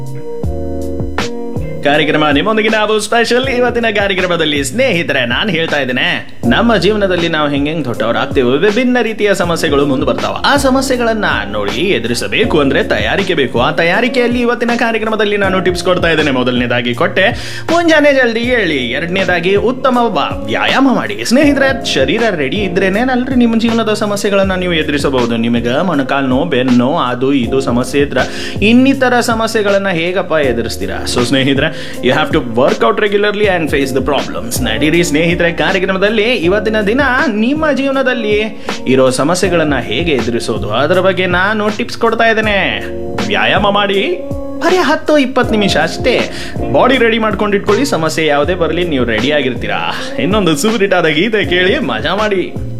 ಕಾರ್ಯಕ್ರಮ ನಿಮ್ಮೊಂದಿಗೆ ನಾವು ಸ್ಪೆಷಲ್ ಇವತ್ತಿನ ಕಾರ್ಯಕ್ರಮದಲ್ಲಿ ಸ್ನೇಹಿತರೆ ನಾನು ಹೇಳ್ತಾ ಇದ್ದೇನೆ ನಮ್ಮ ಜೀವನದಲ್ಲಿ ನಾವು ಹೆಂಗೆ ದೊಡ್ಡವರಾಗ್ತೇವೆ ವಿಭಿನ್ನ ರೀತಿಯ ಸಮಸ್ಯೆಗಳು ಮುಂದೆ ಬರ್ತಾವ ಆ ಸಮಸ್ಯೆಗಳನ್ನ ನೋಡಿ ಎದುರಿಸಬೇಕು ಅಂದ್ರೆ ತಯಾರಿಕೆ ಬೇಕು ಆ ತಯಾರಿಕೆಯಲ್ಲಿ ಇವತ್ತಿನ ಕಾರ್ಯಕ್ರಮದಲ್ಲಿ ನಾನು ಟಿಪ್ಸ್ ಕೊಡ್ತಾ ಇದ್ದೇನೆ ಮೊದಲನೇದಾಗಿ ಕೊಟ್ಟೆ ಮುಂಜಾನೆ ಜಲ್ದಿ ಹೇಳಿ ಎರಡನೇದಾಗಿ ಉತ್ತಮ ವ- ವ್ಯಾಯಾಮ ಮಾಡಿ ಸ್ನೇಹಿತರೆ ಶರೀರ ರೆಡಿ ಇದ್ರೇನೆ ಅಲ್ರಿ ನಿಮ್ಮ ಜೀವನದ ಸಮಸ್ಯೆಗಳನ್ನ ನೀವು ಎದುರಿಸಬಹುದು ನಿಮಗೆ ಮೊಣಕಾಲ್ ನೋವು ಬೆನ್ನು ಅದು ಇದು ಸಮಸ್ಯೆ ಇದ್ರ ಇನ್ನಿತರ ಸಮಸ್ಯೆಗಳನ್ನ ಹೇಗಪ್ಪ ಎದುರಿಸ್ತೀರಾ ಸೊ ಸ್ನೇಹಿತರೆ you have to work out regularly and face the problems ನಡೀರಿ ಸ್ನೇಹಿತರೆ ಕಾರ್ಯಕ್ರಮದಲ್ಲಿ ಇವತ್ತಿನ ದಿನ ನಿಮ್ಮ ಜೀವನದಲ್ಲಿ ಇರೋ ಸಮಸ್ಯೆಗಳನ್ನ ಹೇಗೆ ಎದುರಿಸೋದು ಅದರ ಬಗ್ಗೆ ನಾನು ಟಿಪ್ಸ್ ಕೊಡ್ತಾ ಇದ್ದೇನೆ ವ್ಯಾಯಾಮ ಮಾಡಿ ಬರೀ ಹತ್ತು ಇಪ್ಪತ್ತು ನಿಮಿಷ ಅಷ್ಟೇ ಬಾಡಿ ರೆಡಿ ಮಾಡ್ಕೊಂಡು ಇಟ್ಕೊಳ್ಳಿ ಸಮಸ್ಯೆ ಯಾವುದೇ ಬರಲಿ ನೀವು ರೆಡಿ ಆಗಿರ್ತೀರಾ ಇನ್ನೊಂದು ಸೂರಿಟಾದ ಗೀತೆ ಕೇಳಿ ಮಜಾ ಮಾಡಿ